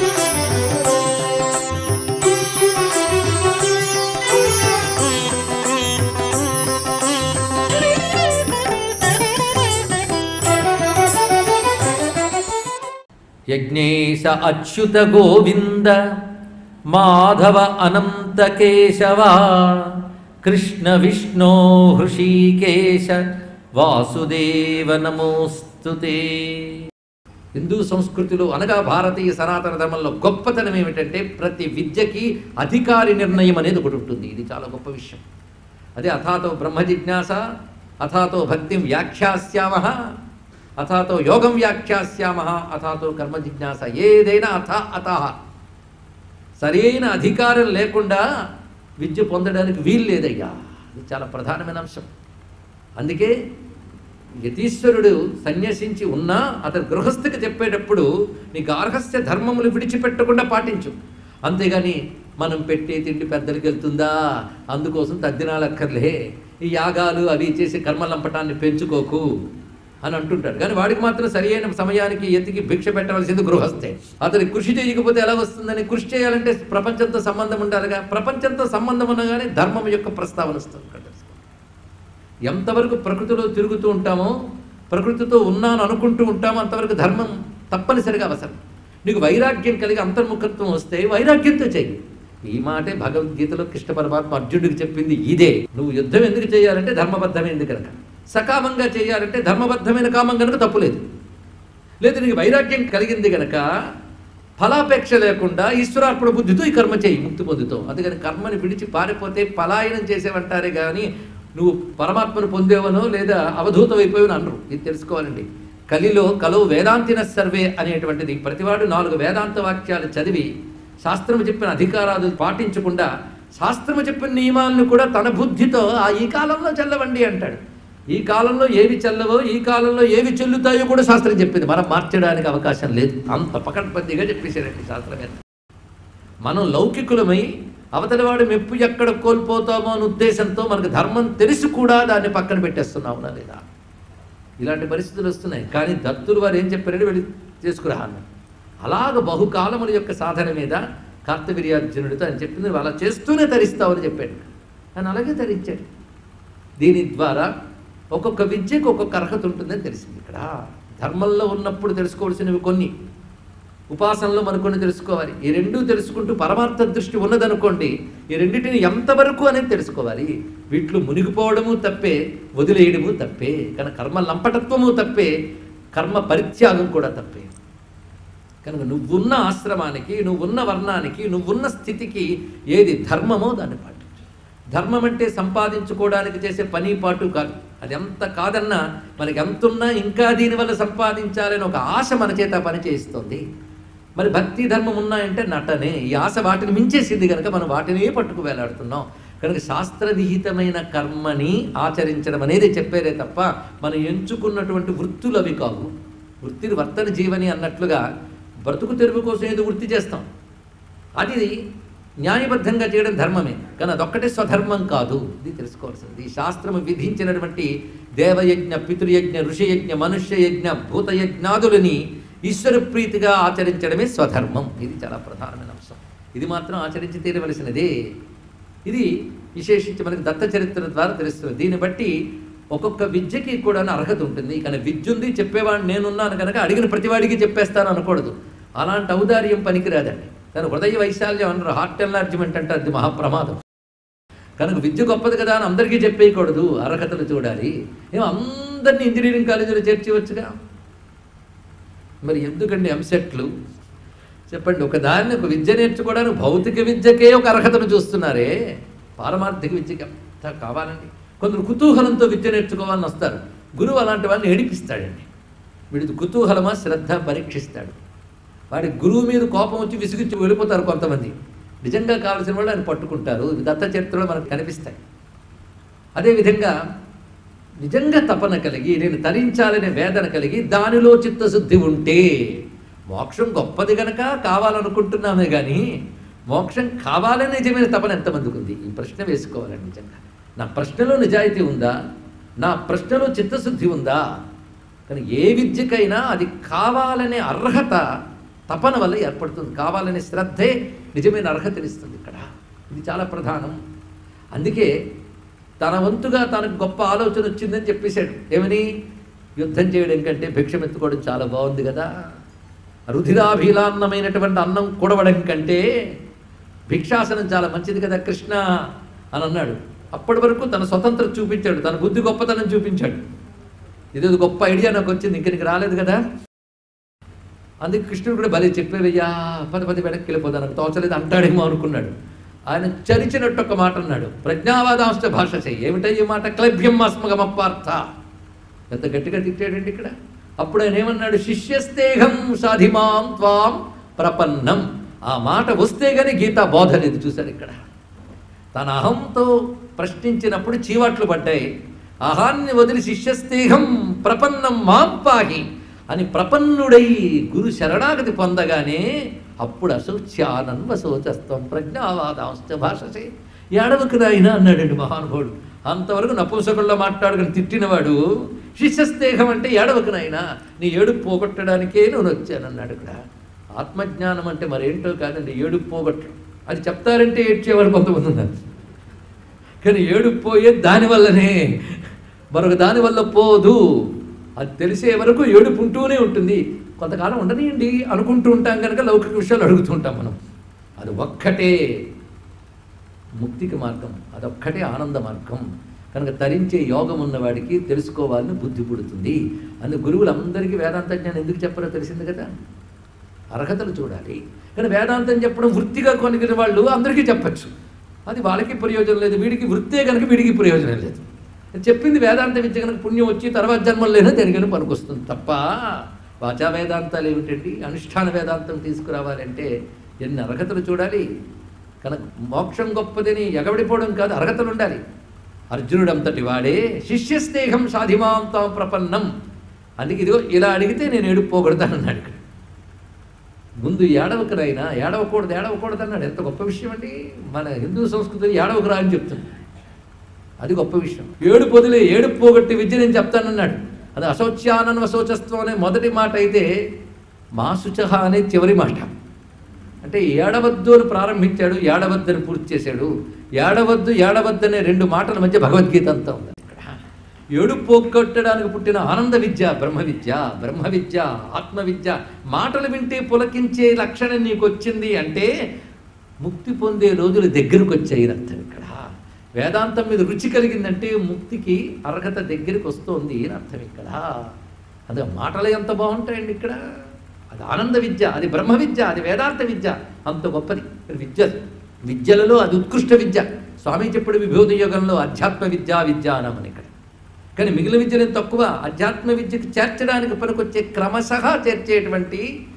యజ్ఞేశ అచ్యుత గోవింద మాధవ అనంత కేశవ కృష్ణ విష్ణో హృషీకేశ వాసుదేవ నమోస్తుతే హిందూ సంస్కృతిలో అనగా భారతీయ సనాతన ధర్మంలో గొప్పతనం ఏమిటంటే ప్రతి విద్యకి అధికారి నిర్ణయం అనేది ఒకటి ఉంటుంది ఇది చాలా గొప్ప విషయం అదే అథాతో బ్రహ్మ జిజ్ఞాస అథాతో భక్తిం వ్యాఖ్యాస్యామ అథాతో యోగం వ్యాఖ్యాస్యామ అథాతో కర్మ జిజ్ఞాస ఏదైనా అథ అత సరైన అధికారం లేకుండా విద్య పొందడానికి వీలు లేదయ్యా ఇది చాలా ప్రధానమైన అంశం అందుకే యతీశ్వరుడు సన్యసించి ఉన్నా అతను గృహస్థికి చెప్పేటప్పుడు నీ గార్హస్థ్య ధర్మములు విడిచిపెట్టకుండా పాటించు అంతేగాని మనం పెట్టే తిండి పెద్దలకి వెళ్తుందా అందుకోసం తద్దినాలక్కర్లే ఈ యాగాలు అవి చేసి కర్మలంపటాన్ని పెంచుకోకు అని అంటుంటాడు కానీ వాడికి మాత్రం సరి అయిన సమయానికి ఎత్తికి భిక్ష పెట్టవలసింది గృహస్థే అతని కృషి చేయకపోతే ఎలా వస్తుందని కృషి చేయాలంటే ప్రపంచంతో సంబంధం ఉండాలిగా ప్రపంచంతో సంబంధం ఉన్నగానే ధర్మం యొక్క ప్రస్తావన వస్తుంది ఇక్కడ తెలుసుకో. ఎంతవరకు ప్రకృతిలో తిరుగుతూ ఉంటామో ప్రకృతితో ఉన్నాను అనుకుంటూ ఉంటామో అంతవరకు ధర్మం తప్పనిసరిగా అవసరం నీకు వైరాగ్యం కలిగి అంతర్ముఖత్వం వస్తే వైరాగ్యంతో చెయ్యి ఈ మాటే భగవద్గీతలో కృష్ణ పరమాత్మ అర్జునుడికి చెప్పింది ఇదే నువ్వు యుద్ధం ఎందుకు చేయాలంటే ధర్మబద్ధమైంది కనుక సకామంగా చేయాలంటే ధర్మబద్ధమైన కామం కనుక తప్పులేదు లేదు నీకు వైరాగ్యం కలిగింది గనక ఫలాపేక్ష లేకుండా ఈశ్వరార్పణ బుద్ధితో ఈ కర్మ చేయి ముక్తి పొందుతో అందుకని కర్మని విడిచి పారిపోతే పలాయనం చేసేవంటారే కానీ నువ్వు పరమాత్మను పొందేవనో లేదా అవధూతం అయిపోయావని అనరు ఇది తెలుసుకోవాలండి కలిలో కలో వేదాంతిన సర్వే అనేటువంటిది ప్రతివాడు నాలుగు వేదాంత వాక్యాలు చదివి శాస్త్రము చెప్పిన అధికారాలు పాటించకుండా శాస్త్రము చెప్పిన నియమాలను కూడా తన బుద్ధితో ఆ ఈ కాలంలో చల్లవండి అంటాడు ఈ కాలంలో ఏవి చెల్లవో ఈ కాలంలో ఏవి చెల్లుతాయో కూడా శాస్త్రం చెప్పింది మనం మార్చడానికి అవకాశం లేదు అంత పకడ్బందీగా చెప్పేశారండి శాస్త్రవేత్త మనం లౌకికులమై అవతలివాడు మెప్పు ఎక్కడ కోల్పోతామో అనే ఉద్దేశంతో మనకు ధర్మం తెలిసి కూడా దాన్ని పక్కన పెట్టేస్తున్నావునా లేదా ఇలాంటి పరిస్థితులు వస్తున్నాయి కానీ దత్తులు వారు ఏం చెప్పారంటే వెళ్ళి చేసుకురా అన్నారు అలాగ బహుకాలముల యొక్క సాధన మీద కార్తవీర్యార్జునుడితో అని చెప్పింది నువ్వు అలా చేస్తూనే తరిస్తావని చెప్పాడు ఆయన అలాగే తరించాడు దీని ద్వారా ఒక్కొక్క విద్యకు ఒక్కొక్క అర్హత ఉంటుందని తెలిసింది ఇక్కడ ధర్మంలో ఉన్నప్పుడు తెలుసుకోవాల్సినవి కొన్ని ఉపాసనలో మనం కొన్ని తెలుసుకోవాలి ఈ రెండూ తెలుసుకుంటూ పరమార్థ దృష్టి ఉన్నదనుకోండి ఈ రెండింటిని ఎంతవరకు అనేది తెలుసుకోవాలి వీటిలో మునిగిపోవడము తప్పే వదిలేయడము తప్పే కానీ కర్మ లంపటత్వము తప్పే కర్మ పరిత్యాగం కూడా తప్పే కనుక నువ్వున్న ఆశ్రమానికి నువ్వున్న వర్ణానికి నువ్వున్న స్థితికి ఏది ధర్మమో దాన్ని పాటించు ధర్మం అంటే సంపాదించుకోవడానికి చేసే పని పాటు కాదు అది ఎంత కాదన్నా మనకి ఎంత ఉన్నా ఇంకా దీనివల్ల సంపాదించాలని ఒక ఆశ మన చేత పని చేయిస్తుంది మరి భక్తి ధర్మం ఉన్నాయంటే నటనే ఈ ఆశ వాటిని మించేసింది కనుక మనం వాటినే పట్టుకు వేలాడుతున్నాం కనుక శాస్త్రవిహితమైన కర్మని ఆచరించడం అనేది చెప్పేదే తప్ప మనం ఎంచుకున్నటువంటి వృత్తులు అవి కావు వృత్తిని వర్తన జీవని అన్నట్లుగా బ్రతుకు తెరువు కోసం ఏదో వృత్తి చేస్తాం అది న్యాయబద్ధంగా చేయడం ధర్మమే కానీ అదొక్కటే స్వధర్మం కాదు ఇది తెలుసుకోవాల్సింది ఈ శాస్త్రము విధించినటువంటి దేవయజ్ఞ పితృయజ్ఞ ఋషియజ్ఞ మనుష్యయజ్ఞ భూతయజ్ఞాదులని ఈశ్వర ప్రీతిగా ఆచరించడమే స్వధర్మం ఇది చాలా ప్రధానమైన అంశం ఇది మాత్రం ఆచరించి తీరవలసినదే ఇది విశేషించి మనకి దత్త చరిత్ర ద్వారా తెలుస్తుంది దీన్ని బట్టి ఒక్కొక్క విద్యకి కూడా అర్హత ఉంటుంది కానీ విద్య ఉంది చెప్పేవాడిని నేనున్నాను కనుక అడిగిన ప్రతివాడికి చెప్పేస్తాను అనకూడదు అలాంటి ఔదార్యం పనికిరాదండి కానీ హృదయ వైశాల్యం అన్నారు హార్ట్ ఎన్లార్జ్మెంట్ అంటే అది మహాప్రమాదం కనుక విద్య గొప్పది కదా అని అందరికీ చెప్పేయకూడదు అర్హతలు చూడాలి ఏమో అందరినీ ఇంజనీరింగ్ కాలేజీలో చేర్చవచ్చుగా మరి ఎందుకండి ఎంసెట్లు చెప్పండి ఒక దాన్ని ఒక విద్య నేర్చుకోవడానికి భౌతిక విద్యకే ఒక అర్హతను చూస్తున్నారే పారమార్థిక విద్యకి ఎంత కావాలండి కొందరు కుతూహలంతో విద్య నేర్చుకోవాలని వస్తారు గురువు అలాంటి వాళ్ళని ఏడిపిస్తాడండి వీడిది కుతూహలమా శ్రద్ధ పరీక్షిస్తాడు వాడి గురువు మీద కోపం వచ్చి విసిగించి వెళ్ళిపోతారు కొంతమంది నిజంగా కావాల్సిన వాళ్ళు ఆయన పట్టుకుంటారు ఇవి దత్త చరిత్రలో మనకు కనిపిస్తాయి అదేవిధంగా నిజంగా తపన కలిగి నేను తరించాలనే వేదన కలిగి దానిలో చిత్తశుద్ధి ఉంటే మోక్షం గొప్పది గనక కావాలనుకుంటున్నామే కానీ మోక్షం కావాలనే నిజమైన తపన ఎంతమందికి ఉంది ఈ ప్రశ్న వేసుకోవాలండి నిజంగా నా ప్రశ్నలో నిజాయితీ ఉందా నా ప్రశ్నలో చిత్తశుద్ధి ఉందా కానీ ఏ విద్యకైనా అది కావాలనే అర్హత తపన వల్ల ఏర్పడుతుంది కావాలనే శ్రద్ధే నిజమైన అర్హతనిస్తుంది ఇక్కడ ఇది చాలా ప్రధానం అందుకే తన వంతుగా తనకు గొప్ప ఆలోచన వచ్చిందని చెప్పేశాడు ఏమని యుద్ధం చేయడం కంటే భిక్షం ఎత్తుకోవడం చాలా బాగుంది కదా రుధిరాభిలాన్నమైనటువంటి అన్నం కూడవడం కంటే భిక్షాసనం చాలా మంచిది కదా కృష్ణ అని అన్నాడు అప్పటి వరకు తన స్వతంత్రం చూపించాడు తన బుద్ధి గొప్పతనం చూపించాడు ఇదేదో గొప్ప ఐడియా నాకు వచ్చింది ఇంక నీకు రాలేదు కదా అందుకే కృష్ణుడు కూడా భలే చెప్పేవయ్యా పది పది వెనక్కి వెళ్ళిపోతాను నాకు తోచలేదు అంటాడేమో అనుకున్నాడు ఆయన చరిచినట్టు ఒక మాట అన్నాడు ప్రజ్ఞావాదాంశ భాష ఏమిటయ్యే మాట క్లభ్యం అస్మగమపార్థ ఎంత గట్టిగా తిట్టాడండి ఇక్కడ అప్పుడు ఆయన ఏమన్నాడు శిష్యస్తేహం సాధిమాం త్వాం ప్రపన్నం ఆ మాట వస్తే గానీ గీతా బోధ లేదు చూశారు ఇక్కడ తన అహంతో ప్రశ్నించినప్పుడు చీవాట్లు పడ్డాయి అహాన్ని వదిలి శిష్యస్తేహం ప్రపన్నం మాం పాహి అని ప్రపన్నుడై గురు శరణాగతి పొందగానే అప్పుడు అశౌచ్యానన్వశోచస్తం ప్రజ్ఞావాదాంశ భాషసే ఏడవకు నాయన అన్నాడండి మహానుభావుడు అంతవరకు నపుంసకుల్లో మాట్లాడుకుని తిట్టినవాడు శిష్యస్తేహం అంటే ఏడవకు నాయన నీ ఏడుపు పోగొట్టడానికే నేను వచ్చానన్నాడు ఇక్కడ ఆత్మజ్ఞానం అంటే మరేంటో కాదండి ఏడుపు పోగొట్టడం అది చెప్తారంటే ఏడ్చేవాళ్ళు కొంతమంది ఉన్నారు కానీ ఏడుపు పోయేది దానివల్లనే మరొక దానివల్ల పోదు అది తెలిసే వరకు ఏడుపు ఉంటూనే ఉంటుంది కొంతకాలం ఉండనియండి అనుకుంటూ ఉంటాం కనుక లౌకిక విషయాలు అడుగుతూ ఉంటాం మనం అది ఒక్కటే ముక్తికి మార్గం అదొక్కటే ఆనంద మార్గం కనుక తరించే యోగం ఉన్నవాడికి తెలుసుకోవాలని బుద్ధి పుడుతుంది అందుకు గురువులందరికీ వేదాంత జ్ఞానం ఎందుకు చెప్పరో తెలిసింది కదా అర్హతలు చూడాలి కానీ వేదాంతం చెప్పడం వృత్తిగా కొనిగిన వాళ్ళు అందరికీ చెప్పచ్చు అది వాళ్ళకి ప్రయోజనం లేదు వీడికి వృత్తే కనుక వీడికి ప్రయోజనం లేదు చెప్పింది వేదాంత విద్య కనుక పుణ్యం వచ్చి తర్వాత జన్మల్లోనే దేనికైనా పనికొస్తుంది తప్ప వాచా వేదాంతాలు ఏమిటండి అనుష్ఠాన వేదాంతం తీసుకురావాలంటే ఎన్ని అర్హతలు చూడాలి కనుక మోక్షం గొప్పదని ఎగబడిపోవడం కాదు అర్హతలు ఉండాలి అర్జునుడు అంతటి వాడే శిష్యస్నేహం సాధిమాంతం ప్రపన్నం అందుకే ఇదిగో ఇలా అడిగితే నేను ఏడుపోగొడతానన్నాడు ఇక్కడ ముందు ఏడవకునైనా ఏడవకూడదు ఏడవకూడదు అన్నాడు ఎంత గొప్ప విషయం అండి మన హిందూ సంస్కృతి ఏడవకురా అని చెప్తుంది అది గొప్ప విషయం ఏడు పొదిలే ఏడు పోగొట్టి విద్య నేను చెప్తానన్నాడు అది అశౌచ్యానన్వ శోచస్వం అనే మొదటి మాట అయితే మా శుచహ అనే చివరి మాట అంటే ఏడవద్దు అని ప్రారంభించాడు ఏడవద్దు అని పూర్తి చేశాడు ఏడవద్దు ఏడవద్దు అనే రెండు మాటల మధ్య భగవద్గీత అంతా ఉంది ఇక్కడ ఏడు పోగొట్టడానికి పుట్టిన ఆనంద విద్య బ్రహ్మ విద్య బ్రహ్మ విద్య ఆత్మ విద్య మాటలు వింటే పులకించే లక్షణం నీకు వచ్చింది అంటే ముక్తి పొందే రోజులు దగ్గరకు వచ్చాయి అని అర్థం ఇక్కడ వేదాంతం మీద రుచి కలిగిందంటే ముక్తికి అర్హత దగ్గరికి వస్తోంది అని అర్థం ఇక్కడ అదే మాటలు ఎంత బాగుంటాయండి ఇక్కడ అది ఆనంద విద్య అది బ్రహ్మ విద్య అది వేదాంత విద్య అంత గొప్పది విద్య విద్యలలో అది ఉత్కృష్ట విద్య స్వామి చెప్పడు విభూతి యుగంలో అధ్యాత్మ విద్యా విద్య అన్నామని ఇక్కడ కానీ మిగిలిన విద్యలు ఏం తక్కువ అధ్యాత్మ విద్యకు చేర్చడానికి పనికొచ్చే క్రమశః చేర్చేటువంటి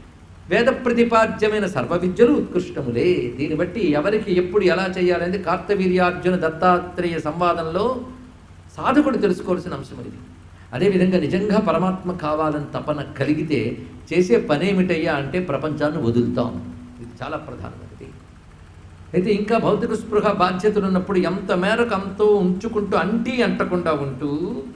వేద ప్రతిపాద్యమైన సర్వ విద్యలు ఉత్కృష్టములే దీన్ని బట్టి ఎవరికి ఎప్పుడు ఎలా చేయాలనేది కార్తవీర్యార్జున దత్తాత్రేయ సంవాదంలో సాధకుడు తెలుసుకోవాల్సిన అంశం ఇది అదేవిధంగా నిజంగా పరమాత్మ కావాలని తపన కలిగితే చేసే పనేమిటయ్యా అంటే ప్రపంచాన్ని వదులుతాం ఇది చాలా ప్రధానమైనది అయితే ఇంకా భౌతిక స్పృహ బాధ్యతలు ఉన్నప్పుడు ఎంత మేరకు అంతో ఉంచుకుంటూ అంటీ అంటకుండా ఉంటూ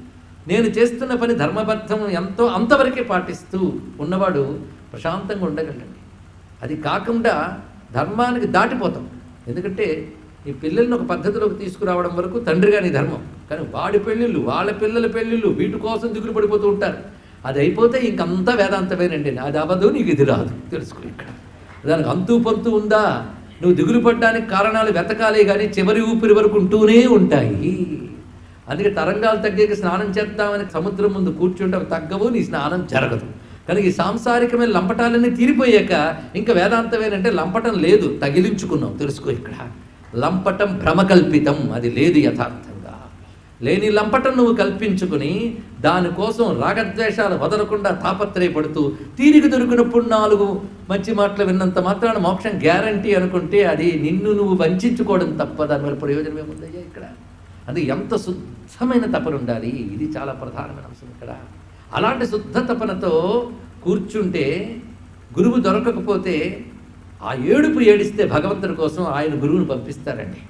నేను చేస్తున్న పని ధర్మబద్ధం ఎంతో అంతవరకే పాటిస్తూ ఉన్నవాడు ప్రశాంతంగా ఉండగలండి అది కాకుండా ధర్మానికి దాటిపోతాం ఎందుకంటే ఈ పిల్లల్ని ఒక పద్ధతిలోకి తీసుకురావడం వరకు తండ్రిగా నీ ధర్మం కానీ వాడి పెళ్ళిళ్ళు వాళ్ళ పిల్లల పెళ్ళిళ్ళు వీటి కోసం దిగులు పడిపోతూ ఉంటారు అది అయిపోతే ఇంకంతా వేదాంతమేనండి అది అవ్వదు నీకు ఇది రాదు తెలుసుకో ఇక్కడ దానికి అంతు పొంతు ఉందా నువ్వు దిగులు పడ్డానికి కారణాలు వెతకాలే కానీ చివరి ఊపిరి వరకు ఉంటూనే ఉంటాయి అందుకే తరంగాలు తగ్గాక స్నానం చేద్దామని సముద్రం ముందు కూర్చుంటే అవి తగ్గవు నీ స్నానం జరగదు కనుక ఈ సాంసారికమైన లంపటాలన్నీ తీరిపోయాక ఇంకా వేదాంతమేనంటే లంపటం లేదు తగిలించుకున్నాం తెలుసుకో ఇక్కడ లంపటం భ్రమకల్పితం అది లేదు యథార్థంగా లేని లంపటం నువ్వు కల్పించుకుని దానికోసం రాగద్వేషాలు వదలకుండా తాపత్రయపడుతూ తీరిక దొరికినప్పుడు నాలుగు మంచి మాటలు విన్నంత మాత్రాన మోక్షం గ్యారంటీ అనుకుంటే అది నిన్ను నువ్వు వంచుకోవడం తప్ప దానివల్ల ప్రయోజనం ఏముందయ్యా ఇక్కడ అది ఎంత శుద్ధమైన తపన ఉండాలి ఇది చాలా ప్రధానమైన అంశం ఇక్కడ అలాంటి శుద్ధ తపనతో కూర్చుంటే గురువు దొరకకపోతే ఆ ఏడుపు ఏడిస్తే భగవంతుడి కోసం ఆయన గురువుని పంపిస్తారండి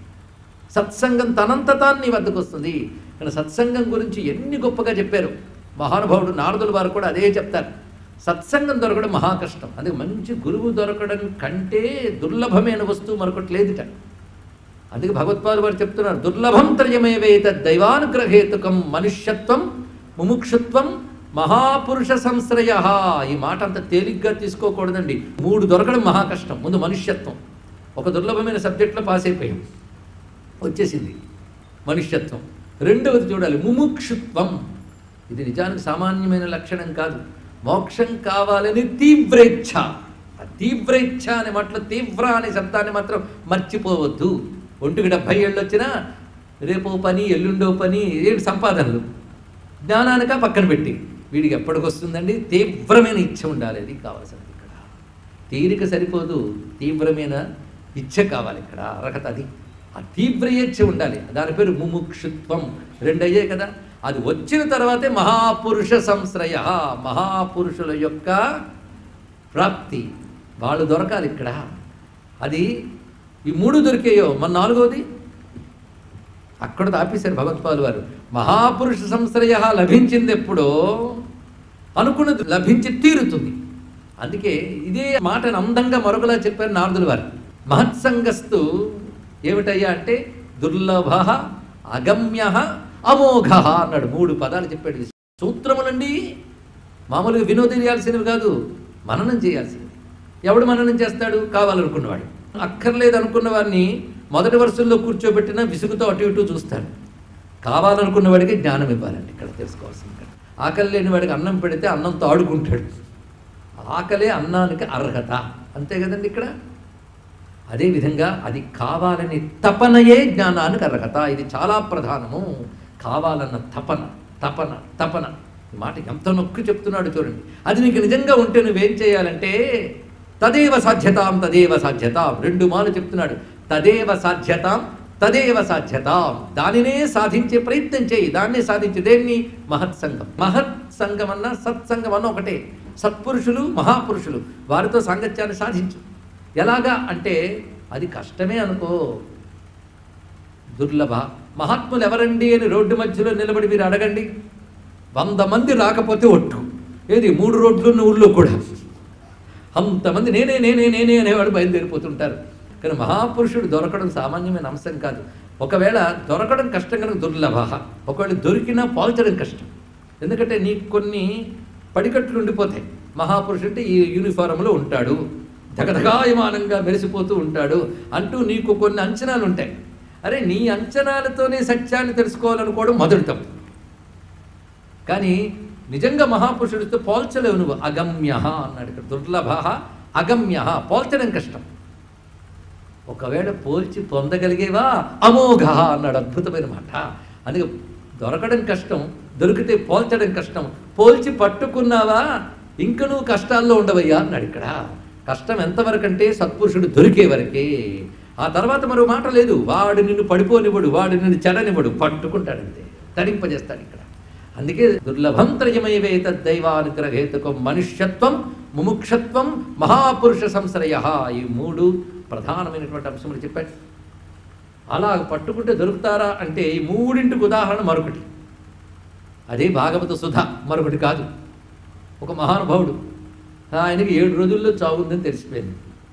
సత్సంగం తనంత తాను నీ వద్దకు వస్తుంది కానీ సత్సంగం గురించి ఎన్ని గొప్పగా చెప్పారు మహానుభావుడు నారదుల వారు కూడా అదే చెప్తారు సత్సంగం దొరకడం మహా కష్టం అందుకే మంచి గురువు దొరకడం కంటే దుర్లభమైన వస్తువు మరొకటి లేదుట అందుకే భగవత్పాదు వారు చెప్తున్నారు దుర్లభం త్రయమేవేత దైవానుగ్రహేతుకం మనుష్యత్వం ముముక్షుత్వం మహాపురుష సంశ్రయ ఈ మాట అంత తేలిగ్గా తీసుకోకూడదండి మూడు దొరకడం మహా కష్టం ముందు మనుష్యత్వం ఒక దుర్లభమైన సబ్జెక్ట్లో పాస్ అయిపోయాం వచ్చేసింది మనుష్యత్వం రెండవది చూడాలి ముముక్షుత్వం ఇది నిజానికి సామాన్యమైన లక్షణం కాదు మోక్షం కావాలని తీవ్రేచ్ఛ ఆ తీవ్రేచ్ఛ అనే మాటలో తీవ్ర అనే శబ్దాన్ని మాత్రం మర్చిపోవద్దు ఒంటికి డెబ్భై ఏళ్ళు వచ్చినా రేపో పని ఎల్లుండో పని ఏంటి సంపాదనలు జ్ఞానానిక పక్కన పెట్టి వీడికి ఎప్పటికొస్తుందండి తీవ్రమైన ఇచ్చ ఉండాలి అది కావాల్సినది ఇక్కడ తీరిక సరిపోదు తీవ్రమైన ఇచ్చ కావాలి ఇక్కడ అర్హత అది ఆ తీవ్ర ఇచ్చ ఉండాలి దాని పేరు ముముక్షుత్వం రెండు అయ్యాయి కదా అది వచ్చిన తర్వాతే మహాపురుష సంశ్రయ మహాపురుషుల యొక్క ప్రాప్తి వాళ్ళు దొరకాలి ఇక్కడ అది ఈ మూడు దొరికాయో మన నాలుగోది అక్కడ ఆపేశారు భగవత్పాలు వారు మహాపురుష సంశ్రయ లభించింది ఎప్పుడో అనుకున్నది లభించి తీరుతుంది అందుకే ఇదే మాటను అందంగా మరొకలా చెప్పారు నారదులు వారు మహత్సంగస్తు ఏమిటయ్యా అంటే దుర్లభ అగమ్య అమోఘ అన్నాడు మూడు పదాలు చెప్పాడు సూత్రములండి మామూలుగా వినోదం చేయాల్సినవి కాదు మననం చేయాల్సింది ఎవడు మననం చేస్తాడు కావాలనుకున్నవాడు అక్కర్లేదు అనుకున్న వాడిని మొదటి వరుసల్లో కూర్చోబెట్టిన విసుగుతో అటు ఇటు చూస్తాడు కావాలనుకున్న వాడికి జ్ఞానం ఇవ్వాలండి ఇక్కడ తెలుసుకోవాల్సింది ఇక్కడ ఆకలి లేని వాడికి అన్నం పెడితే అన్నంతో ఆడుకుంటాడు ఆకలే అన్నానికి అర్హత అంతే కదండి ఇక్కడ అదేవిధంగా అది కావాలని తపనయే జ్ఞానానికి అర్హత ఇది చాలా ప్రధానము కావాలన్న తపన తపన తపన ఈ మాట ఎంత నొక్కి చెప్తున్నాడు చూడండి అది నీకు నిజంగా ఉంటే నువ్వేం చేయాలంటే తదేవ సాధ్యతాం తదేవ సాధ్యతాం రెండు మాలు చెప్తున్నాడు తదేవ సాధ్యతాం తదేవ సాధ్యతాం దానినే సాధించే ప్రయత్నం చేయి దాన్నే సాధించి దేన్ని మహత్సంగం మహత్ సంగం అన్న సత్సంగం అన్న ఒకటే సత్పురుషులు మహాపురుషులు వారితో సాంగత్యాన్ని సాధించు ఎలాగా అంటే అది కష్టమే అనుకో దుర్లభ మహాత్ములు ఎవరండి అని రోడ్డు మధ్యలో నిలబడి మీరు అడగండి వంద మంది రాకపోతే ఒట్టు ఏది మూడు రోడ్లు ఉన్న ఊళ్ళో కూడా అంతమంది నేనే నేనే నేనే అనేవాడు బయలుదేరిపోతుంటారు కానీ మహాపురుషుడు దొరకడం సామాన్యమైన అంశం కాదు ఒకవేళ దొరకడం కష్టం కనుక దుర్లభ ఒకవేళ దొరికినా పోల్చడం కష్టం ఎందుకంటే నీకు కొన్ని పడికట్లు ఉండిపోతాయి మహాపురుషుడు అంటే ఈ యూనిఫారంలో ఉంటాడు ధగధగాయమానంగా మెరిసిపోతూ ఉంటాడు అంటూ నీకు కొన్ని అంచనాలు ఉంటాయి అరే నీ అంచనాలతోనే సత్యాన్ని తెలుసుకోవాలనుకోవడం మొదటి తప్పు కానీ నిజంగా మహాపురుషుడితో పోల్చలేవు నువ్వు అగమ్య అన్నాడు ఇక్కడ దుర్లభ అగమ్య పోల్చడం కష్టం ఒకవేళ పోల్చి పొందగలిగేవా అమోఘ అన్నాడు అద్భుతమైన మాట అందుకే దొరకడం కష్టం దొరికితే పోల్చడం కష్టం పోల్చి పట్టుకున్నావా ఇంక నువ్వు కష్టాల్లో ఉండవయ్యా అన్నాడు ఇక్కడ కష్టం ఎంతవరకు అంటే సత్పురుషుడు దొరికే వరకే ఆ తర్వాత మరో మాట లేదు వాడు నిన్ను పడిపోనివ్వడు వాడు నిన్ను చెడనివ్వడు పట్టుకుంటాడంతే తడింపజేస్తాడు ఇక్కడ అందుకే దుర్లభం త్రయమైవే తద్దైవానుగ్రహేతుకం మనుష్యత్వం ముముక్షత్వం మహాపురుష సంశ్రయ ఈ మూడు ప్రధానమైనటువంటి అంశములు చెప్పాడు అలా పట్టుకుంటే దొరుకుతారా అంటే ఈ మూడింటికి ఉదాహరణ మరొకటి అదే భాగవత సుధ మరొకటి కాదు ఒక మహానుభావుడు ఆయనకి ఏడు రోజుల్లో చావుందని తెలిసిపోయింది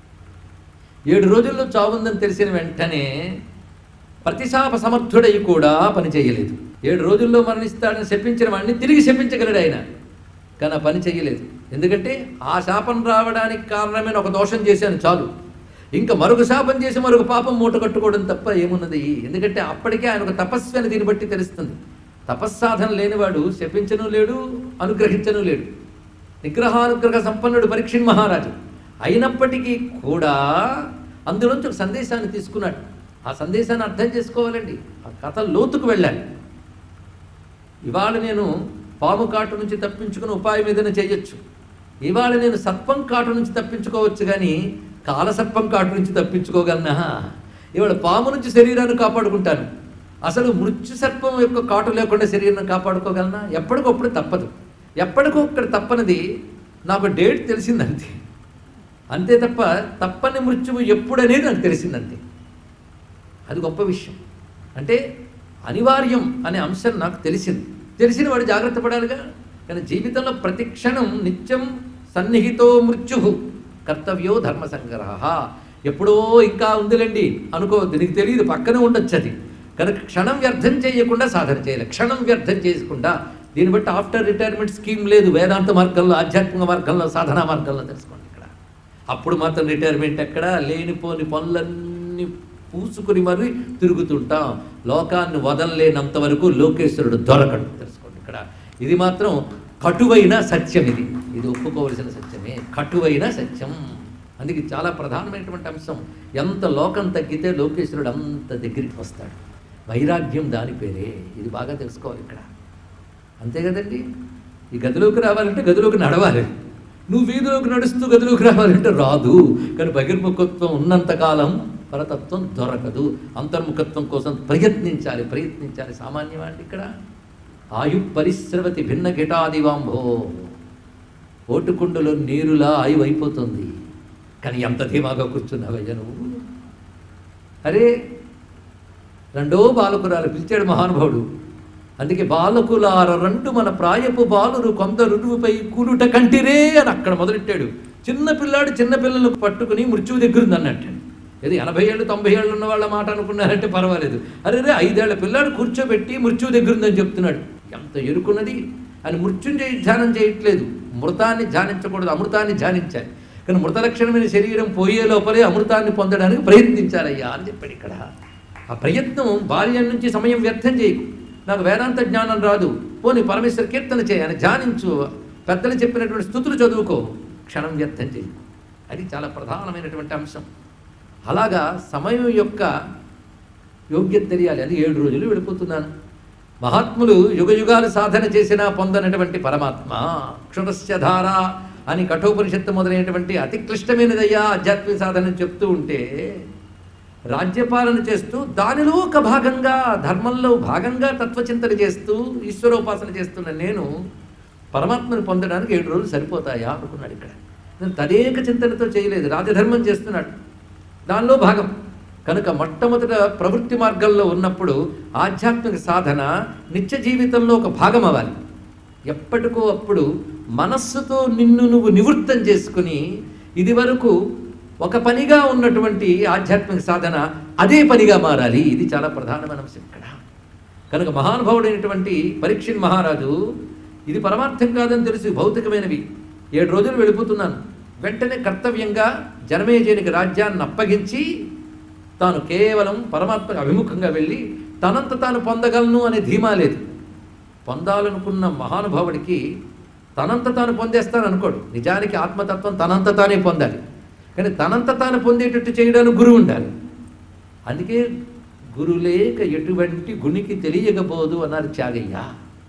ఏడు రోజుల్లో చావుందని తెలిసిన వెంటనే ప్రతిశాప సమర్థుడై కూడా పని చేయలేదు ఏడు రోజుల్లో మరణిస్తాడని శపించిన వాడిని తిరిగి శపించగలడు ఆయన కానీ ఆ పని చేయలేదు ఎందుకంటే ఆ శాపం రావడానికి కారణమైన ఒక దోషం చేశాను చాలు ఇంకా మరొక శాపం చేసి మరొక పాపం మూట కట్టుకోవడం తప్ప ఏమున్నది ఎందుకంటే అప్పటికే ఆయన ఒక తపస్వి అని దీన్ని బట్టి తెలుస్తుంది తపస్సాధన లేనివాడు శపించను లేడు అనుగ్రహించను లేడు నిగ్రహానుగ్రహ సంపన్నుడు పరీక్షణ్ మహారాజు అయినప్పటికీ కూడా అందులోంచి ఒక సందేశాన్ని తీసుకున్నాడు ఆ సందేశాన్ని అర్థం చేసుకోవాలండి ఆ కథ లోతుకు వెళ్ళాలి ఇవాళ నేను పాము కాటు నుంచి తప్పించుకుని ఉపాయం ఏదైనా చేయొచ్చు ఇవాళ నేను సర్పం కాటు నుంచి తప్పించుకోవచ్చు కానీ కాలసర్పం కాటు నుంచి తప్పించుకోగలనా ఇవాళ పాము నుంచి శరీరాన్ని కాపాడుకుంటాను అసలు మృత్యు సర్పం యొక్క కాటు లేకుండా శరీరాన్ని కాపాడుకోగలనా ఎప్పటికప్పుడు తప్పదు ఎప్పటికొక్కడ తప్పనిది నాకు డేట్ తెలిసిందంతే అంతే తప్ప తప్పని మృత్యువు ఎప్పుడనేది నాకు తెలిసిందంతే అది గొప్ప విషయం అంటే అనివార్యం అనే అంశం నాకు తెలిసింది తెలిసిన వాడు జాగ్రత్త పడాలిగా కానీ జీవితంలో ప్రతి క్షణం నిత్యం సన్నిహితో మృత్యు కర్తవ్యో ధర్మ సంగ్రహ ఎప్పుడో ఇంకా ఉందిలేండి అనుకోవద్దు నీకు తెలియదు పక్కనే ఉండొచ్చు అది కనుక క్షణం వ్యర్థం చేయకుండా సాధన చేయాలి క్షణం వ్యర్థం చేయకుండా దీన్ని బట్టి ఆఫ్టర్ రిటైర్మెంట్ స్కీమ్ లేదు వేదాంత మార్గంలో ఆధ్యాత్మిక మార్గంలో సాధనా మార్గంలో తెలుసుకోండి ఇక్కడ అప్పుడు మాత్రం రిటైర్మెంట్ ఎక్కడ లేనిపోని పనులన్నీ పూసుకుని మరి తిరుగుతుంటాం లోకాన్ని వదలలేనంత వరకు లోకేశ్వరుడు దొరకడు తెలుసుకోండి ఇక్కడ ఇది మాత్రం కటువైన సత్యం ఇది ఇది ఒప్పుకోవలసిన సత్యమే కటువైన సత్యం అందుకే చాలా ప్రధానమైనటువంటి అంశం ఎంత లోకం తగ్గితే లోకేశ్వరుడు అంత దగ్గరికి వస్తాడు వైరాగ్యం దాని పేరే ఇది బాగా తెలుసుకోవాలి ఇక్కడ అంతే కదండి ఈ గదిలోకి రావాలంటే గదిలోకి నడవాలి నువ్వు వీధిలోకి నడుస్తూ గదిలోకి రావాలంటే రాదు కానీ బహిర్ముఖత్వం ఉన్నంతకాలం పరతత్వం దొరకదు అంతర్ముఖత్వం కోసం ప్రయత్నించాలి ప్రయత్నించాలి సామాన్యమండి ఇక్కడ ఆయు పరిశ్రవతి భిన్న గిటాదివాంభో ఓటుకుండలో నీరులా ఆయువు అయిపోతుంది కానీ ఎంత ధీమాగా కూర్చున్నావయ్యా నువ్వు అరే రెండో బాలకురాలు పిలిచాడు మహానుభావుడు అందుకే బాలకులార రెండు మన ప్రాయపు బాలురు కొందరుపై కూలుట కంటిరే అని అక్కడ మొదలెట్టాడు చిన్న పిల్లాడు చిన్న పిల్లలు పట్టుకుని మృత్యువు దగ్గరుంది అన్నట్టు ఏది ఎనభై ఏళ్ళు తొంభై ఏళ్ళు ఉన్న వాళ్ళ మాట అనుకున్నారంటే పర్వాలేదు అరే రే ఐదేళ్ల పిల్లాడు కూర్చోబెట్టి మృత్యువు దగ్గరుందని చెప్తున్నాడు ఎంత ఎరుకున్నది అని మృత్యుంజయ ధ్యానం చేయట్లేదు మృతాన్ని ధ్యానించకూడదు అమృతాన్ని ధ్యానించాలి కానీ మృత లక్షణమైన శరీరం పోయే లోపలే అమృతాన్ని పొందడానికి ప్రయత్నించాలయ్యా అని చెప్పాడు ఇక్కడ ఆ ప్రయత్నం బాల్యం నుంచి సమయం వ్యర్థం చేయకు నాకు వేదాంత జ్ఞానం రాదు పోని పరమేశ్వర కీర్తన చేయని ధ్యానించు పెద్దలు చెప్పినటువంటి స్థుతులు చదువుకో క్షణం వ్యర్థం చేయకు అది చాలా ప్రధానమైనటువంటి అంశం అలాగా సమయం యొక్క యోగ్యత తెలియాలి అది ఏడు రోజులు వెళ్ళిపోతున్నాను మహాత్ములు యుగ యుగాలు సాధన చేసినా పొందనటువంటి పరమాత్మ క్షురస్య ధార అని కఠోపనిషత్తు మొదలైనటువంటి అతి క్లిష్టమైనదయ్యా ఆధ్యాత్మిక సాధన చెప్తూ ఉంటే రాజ్యపాలన చేస్తూ దానిలో ఒక భాగంగా ధర్మంలో భాగంగా తత్వచింతన చేస్తూ ఈశ్వరోపాసన చేస్తున్న నేను పరమాత్మను పొందడానికి ఏడు రోజులు సరిపోతాయా అనుకున్నాడు ఇక్కడ నేను తదేక చింతనతో చేయలేదు రాజధర్మం చేస్తున్నాడు దానిలో భాగం కనుక మొట్టమొదట ప్రవృత్తి మార్గంలో ఉన్నప్పుడు ఆధ్యాత్మిక సాధన నిత్య జీవితంలో ఒక భాగం అవ్వాలి ఎప్పటికో అప్పుడు మనస్సుతో నిన్ను నువ్వు నివృత్తం చేసుకుని ఇది వరకు ఒక పనిగా ఉన్నటువంటి ఆధ్యాత్మిక సాధన అదే పనిగా మారాలి ఇది చాలా ప్రధానమైన అంశం ఇక్కడ కనుక మహానుభావుడైనటువంటి పరీక్షణ్ మహారాజు ఇది పరమార్థం కాదని తెలుసు భౌతికమైనవి ఏడు రోజులు వెళ్ళిపోతున్నాను వెంటనే కర్తవ్యంగా జనమేజయునికి రాజ్యాన్ని అప్పగించి తాను కేవలం పరమాత్మ అభిముఖంగా వెళ్ళి తనంత తాను పొందగలను అనే ధీమా లేదు పొందాలనుకున్న మహానుభావుడికి తనంత తాను పొందేస్తాను అనుకోడు నిజానికి ఆత్మతత్వం తనంత తానే పొందాలి కానీ తనంత తాను పొందేటట్టు చేయడానికి గురువు ఉండాలి అందుకే గురులేక ఎటువంటి గునికి తెలియకపోదు అన్నారు త్యాగయ్య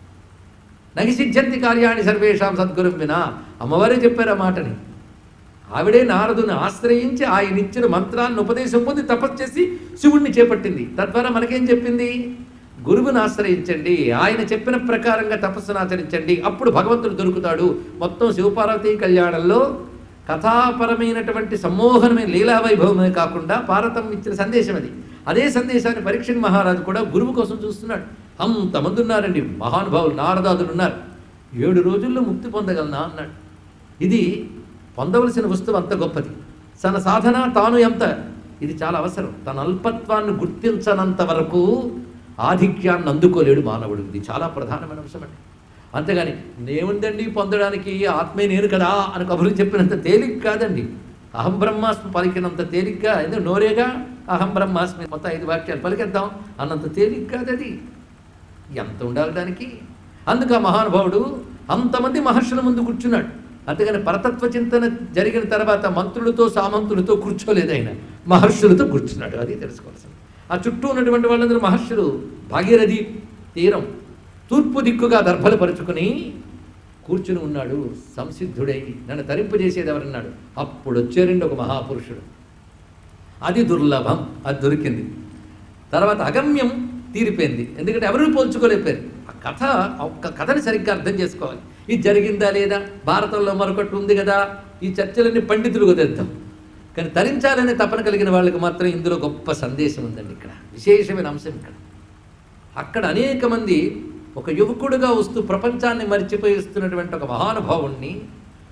నగి సిద్ధ్యంతి కార్యాన్ని సర్వేషాం సద్గురం వినా అమ్మవారే చెప్పారు ఆ మాటని ఆవిడే నారదుని ఆశ్రయించి ఆయన ఇచ్చిన మంత్రాన్ని ఉపదేశం పొంది తపస్సు చేసి శివుణ్ణి చేపట్టింది తద్వారా మనకేం చెప్పింది గురువుని ఆశ్రయించండి ఆయన చెప్పిన ప్రకారంగా తపస్సును ఆచరించండి అప్పుడు భగవంతుడు దొరుకుతాడు మొత్తం శివపార్వతీ కళ్యాణంలో కథాపరమైనటువంటి సమ్మోహనమైన లీలా వైభవమే కాకుండా భారతం ఇచ్చిన సందేశం అది అదే సందేశాన్ని పరీక్షణ్ మహారాజు కూడా గురువు కోసం చూస్తున్నాడు అంతమంది ఉన్నారండి మహానుభావులు నారదాదులు ఉన్నారు ఏడు రోజుల్లో ముక్తి పొందగలనా అన్నాడు ఇది పొందవలసిన వస్తువు అంత గొప్పది తన సాధన తాను ఎంత ఇది చాలా అవసరం తన అల్పత్వాన్ని గుర్తించనంత వరకు ఆధిక్యాన్ని అందుకోలేడు మానవుడు ఇది చాలా ప్రధానమైన అంశం అండి అంతేగాని నేముందండి పొందడానికి ఆత్మే నేను కదా అని కబుర్లు చెప్పినంత తేలిక కాదండి అహం బ్రహ్మాస్మి పలికినంత తేలిగ్గా ఎందుకు నోరేగా అహం బ్రహ్మాస్మి మొత్తం ఐదు వాక్యాలు పలికేద్దాం అన్నంత తేలిక కాదు అది ఎంత ఉండాలి దానికి అందుకు ఆ మహానుభావుడు అంతమంది మహర్షుల ముందు కూర్చున్నాడు అంతేగాని పరతత్వ చింతన జరిగిన తర్వాత మంత్రులతో సామంతులతో కూర్చోలేదు ఆయన మహర్షులతో కూర్చున్నాడు అది తెలుసుకోవాల్సింది ఆ చుట్టూ ఉన్నటువంటి వాళ్ళందరూ మహర్షులు భాగీరథి తీరం తూర్పు దిక్కుగా దర్భలు పరుచుకుని కూర్చుని ఉన్నాడు సంసిద్ధుడై నన్ను తరింపజేసేది ఎవరన్నాడు అప్పుడు వచ్చారండి ఒక మహాపురుషుడు అది దుర్లభం అది దొరికింది తర్వాత అగమ్యం తీరిపోయింది ఎందుకంటే ఎవరు పోల్చుకోలేకపోయారు ఆ కథ ఒక్క కథని సరిగ్గా అర్థం చేసుకోవాలి ఇది జరిగిందా లేదా భారతంలో మరొకటి ఉంది కదా ఈ చర్చలన్నీ పండితులు కుదేద్దాం కానీ తరించాలనే తపన కలిగిన వాళ్ళకి మాత్రం ఇందులో గొప్ప సందేశం ఉందండి ఇక్కడ విశేషమైన అంశం ఇక్కడ అక్కడ అనేక మంది ఒక యువకుడుగా వస్తూ ప్రపంచాన్ని మర్చిపోయిస్తున్నటువంటి ఒక మహానుభావుణ్ణి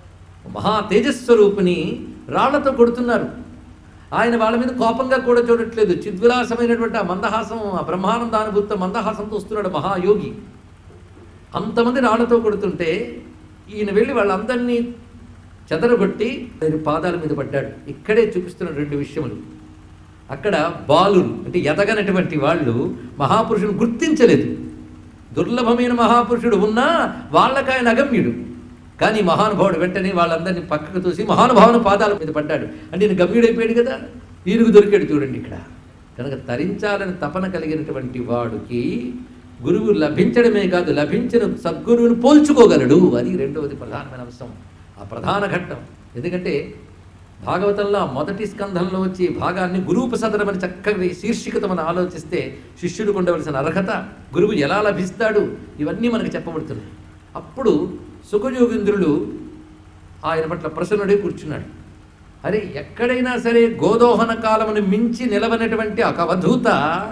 మహా తేజస్వరూపిణి రాళ్లతో కొడుతున్నారు ఆయన వాళ్ళ మీద కోపంగా కూడా చూడట్లేదు చిద్విలాసమైనటువంటి ఆ మందహాసం ఆ బ్రహ్మానందానుభూత మందహాసంతో వస్తున్నాడు మహాయోగి అంతమంది రాళ్లతో కొడుతుంటే ఈయన వెళ్ళి వాళ్ళందరినీ చెదరగొట్టి ఆయన పాదాల మీద పడ్డాడు ఇక్కడే చూపిస్తున్న రెండు విషయములు అక్కడ బాలురు అంటే ఎదగనటువంటి వాళ్ళు మహాపురుషుడు గుర్తించలేదు దుర్లభమైన మహాపురుషుడు ఉన్నా వాళ్ళకి ఆయన అగమ్యుడు కానీ మహానుభావుడు వెంటనే వాళ్ళందరినీ పక్కకు తోసి మహానుభావుని పాదాల మీద పడ్డాడు అంటే ఈయన గమ్యుడైపోయాడు కదా ఈయనకు దొరికాడు చూడండి ఇక్కడ కనుక తరించాలని తపన కలిగినటువంటి వాడికి గురువు లభించడమే కాదు లభించిన సద్గురువుని పోల్చుకోగలడు అది రెండవది ప్రధానమైన అంశం ఆ ప్రధాన ఘట్టం ఎందుకంటే భాగవతంలో ఆ మొదటి స్కంధంలో వచ్చి ఈ భాగాన్ని గురూపసదనం అని చక్కగా శీర్షికతో మనం ఆలోచిస్తే శిష్యుడికి ఉండవలసిన అర్హత గురువు ఎలా లభిస్తాడు ఇవన్నీ మనకు చెప్పబడుతున్నాయి అప్పుడు సుఖయోగింద్రుడు ఆయన పట్ల ప్రసన్నుడే కూర్చున్నాడు అరే ఎక్కడైనా సరే గోదోహన కాలమును మించి నిలవనటువంటి ఒక అవధూత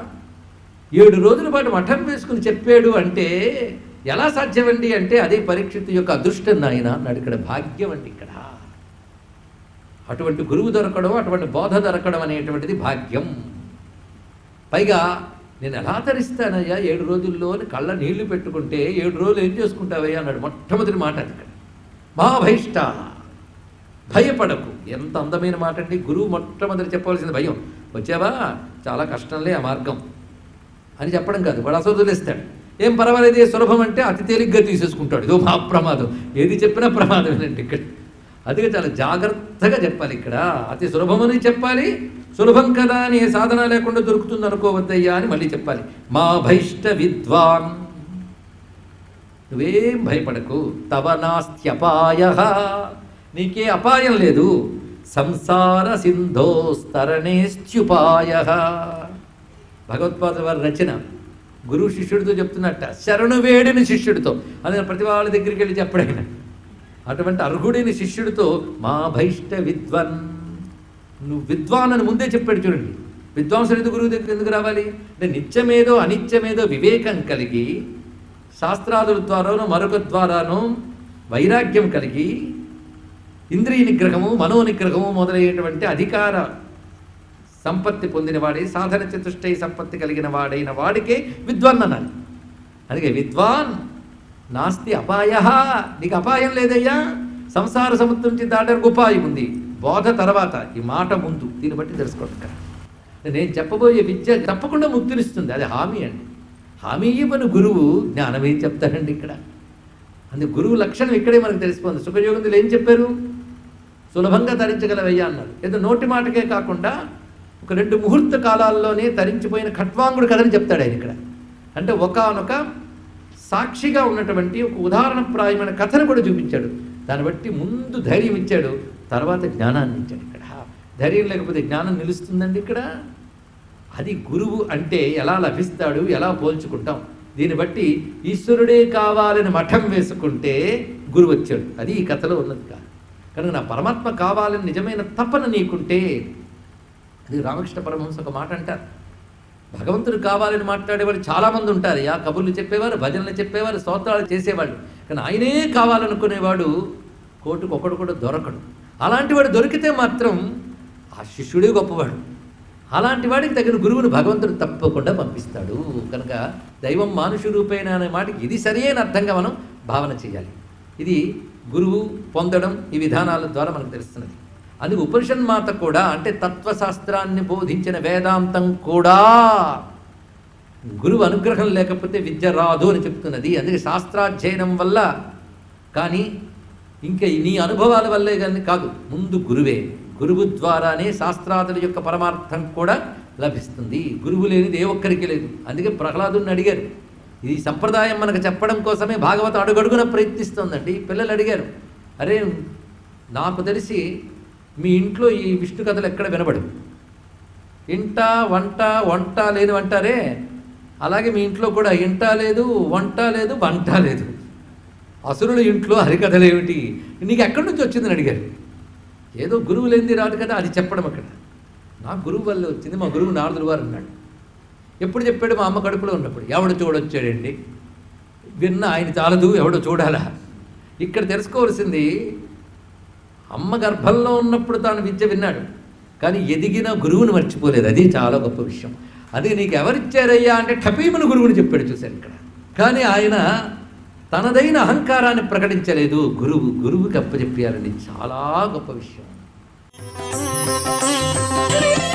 ఏడు రోజుల పాటు మఠం వేసుకుని చెప్పాడు అంటే ఎలా సాధ్యమండి అంటే అదే పరీక్షిత్ యొక్క అదృష్టం నాయన అన్నాడు ఇక్కడ భాగ్యం అండి ఇక్కడ అటువంటి గురువు దొరకడం అటువంటి బోధ దొరకడం అనేటువంటిది భాగ్యం పైగా నేను ఎలా తరిస్తానయ్యా ఏడు రోజుల్లో అని కళ్ళ నీళ్లు పెట్టుకుంటే ఏడు రోజులు ఏం చేసుకుంటావయ్యా అన్నాడు మొట్టమొదటి మాట అది ఇక్కడ మహాభైష్ట భయపడకు ఎంత అందమైన మాట అండి గురువు మొట్టమొదటి చెప్పవలసిన భయం వచ్చావా చాలా కష్టంలే ఆ మార్గం అని చెప్పడం కాదు వాడు అసలు వదిలేస్తాడు ఏం పర్వాలేదు ఏ సులభం అంటే అతి తేలిగ్గా తీసేసుకుంటాడు ఇదో మా ప్రమాదం ఏది చెప్పినా ప్రమాదమేనండి ఇక్కడ అందుకే చాలా జాగ్రత్తగా చెప్పాలి ఇక్కడ అతి సులభమని చెప్పాలి సులభం కదా అని ఏ సాధన లేకుండా దొరుకుతుంది అనుకోవద్దయ్యా అని మళ్ళీ చెప్పాలి మా భైష్ట విద్వాన్ నువ్వేం భయపడకు తవ నాస్త్యపాయ నీకే అపాయం లేదు సంసార సింధోస్తరణేస్త్యుపాయ భగవత్పాద వారి రచన గురువు శిష్యుడితో చెప్తున్నట్ట శరణు వేడిన శిష్యుడితో అది ప్రతి వాళ్ళ దగ్గరికి వెళ్ళి చెప్పడైన అటువంటి అర్హుడైన శిష్యుడితో మా భైష్ట విద్వన్ నువ్వు విద్వాన్ అని ముందే చెప్పాడు చూడండి విద్వాంసుడు ఎందుకు గురువు దగ్గర ఎందుకు రావాలి అంటే నిత్యమేదో అనిత్యమేదో వివేకం కలిగి శాస్త్రాదుల ద్వారానో మరొక ద్వారానో వైరాగ్యం కలిగి ఇంద్రియ నిగ్రహము మనో నిగ్రహము మొదలైనటువంటి అధికార సంపత్తి పొందినవాడే సాధన చతుష్టయ సంపత్తి కలిగిన వాడైన వాడికే విద్వాన్ అన్నాను అందుకే విద్వాన్ నాస్తి అపాయ నీకు అపాయం లేదయ్యా సంసార సముద్రం నుంచి దాటడానికి ఉపాయం ఉంది బోధ తర్వాత ఈ మాట ముందు దీన్ని బట్టి తెలుసుకోండి ఇక్కడ నేను చెప్పబోయే విద్య తప్పకుండా ముక్తినిస్తుంది అది హామీ అండి హామీ ఇవ్వని గురువు జ్ఞానం ఏం చెప్తారండి ఇక్కడ అందుకే గురువు లక్షణం ఇక్కడే మనకు తెలిసిపోతుంది సుఖయోగందులు ఏం చెప్పారు సులభంగా తరించగలవయ్యా అన్నారు ఏదో నోటి మాటకే కాకుండా ఒక రెండు ముహూర్త కాలాల్లోనే తరించిపోయిన ఖట్వాంగుడు కథని చెప్తాడు ఆయన ఇక్కడ అంటే ఒకానొక సాక్షిగా ఉన్నటువంటి ఒక ఉదాహరణప్రాయమైన కథను కూడా చూపించాడు దాన్ని బట్టి ముందు ధైర్యం ఇచ్చాడు తర్వాత జ్ఞానాన్ని ఇచ్చాడు ఇక్కడ ధైర్యం లేకపోతే జ్ఞానం నిలుస్తుందండి ఇక్కడ అది గురువు అంటే ఎలా లభిస్తాడు ఎలా పోల్చుకుంటాం దీన్ని బట్టి ఈశ్వరుడే కావాలని మఠం వేసుకుంటే గురువు వచ్చాడు అది ఈ కథలో ఉన్నది కాదు కనుక నా పరమాత్మ కావాలని నిజమైన తపన నీకుంటే అది రామకృష్ణ పరమహంస ఒక మాట అంటారు భగవంతుడు కావాలని మాట్లాడేవాళ్ళు చాలామంది ఉంటారు యా కబుర్లు చెప్పేవారు భజనలు చెప్పేవారు స్తోత్రాలు చేసేవాళ్ళు కానీ ఆయనే కావాలనుకునేవాడు కోటుకు ఒకడు కూడా దొరకడు అలాంటి వాడు దొరికితే మాత్రం ఆ శిష్యుడే గొప్పవాడు అలాంటి వాడికి తగిన గురువుని భగవంతుడు తప్పకుండా పంపిస్తాడు కనుక దైవం మానుష రూపేణ అనే మాటకి ఇది సరైన అర్థంగా మనం భావన చేయాలి ఇది గురువు పొందడం ఈ విధానాల ద్వారా మనకు తెలుస్తున్నది అందుకు ఉపనిషన్మాత కూడా అంటే తత్వశాస్త్రాన్ని బోధించిన వేదాంతం కూడా గురువు అనుగ్రహం లేకపోతే విద్య రాదు అని చెప్తున్నది అందుకే శాస్త్రాధ్యయనం వల్ల కానీ ఇంకా నీ అనుభవాల వల్లే కానీ కాదు ముందు గురువే గురువు ద్వారానే శాస్త్రాదుల యొక్క పరమార్థం కూడా లభిస్తుంది గురువు లేనిది ఏ ఒక్కరికి లేదు అందుకే ప్రహ్లాదుని అడిగారు ఈ సంప్రదాయం మనకు చెప్పడం కోసమే భాగవతం అడుగడుగున ప్రయత్నిస్తోందండి పిల్లలు అడిగారు అరే నాకు తెలిసి మీ ఇంట్లో ఈ విష్ణు కథలు ఎక్కడ వినబడు ఇంట వంట వంట లేదు అంటారే అలాగే మీ ఇంట్లో కూడా ఇంట లేదు వంట లేదు వంట లేదు అసురుల ఇంట్లో హరికథలు ఏమిటి నీకు ఎక్కడి నుంచి వచ్చిందని అడిగారు ఏదో గురువు లేనిది రాదు కదా అది చెప్పడం అక్కడ నా గురువు వల్ల వచ్చింది మా గురువు నారదులు వారు అన్నాడు ఎప్పుడు చెప్పాడు మా అమ్మ కడుపులో ఉన్నప్పుడు ఎవడు చూడొచ్చాడండి విన్న ఆయన చాలదు ఎవడో చూడాలా ఇక్కడ తెలుసుకోవాల్సింది అమ్మ గర్భంలో ఉన్నప్పుడు తాను విద్య విన్నాడు కానీ ఎదిగిన గురువుని మర్చిపోలేదు అది చాలా గొప్ప విషయం అది నీకు ఎవరిచ్చారయ్యా అంటే టపీమని గురువుని చెప్పాడు చూశారు ఇక్కడ కానీ ఆయన తనదైన అహంకారాన్ని ప్రకటించలేదు గురువు గురువుకి అప్పచెప్పారని చాలా గొప్ప విషయం Thank you.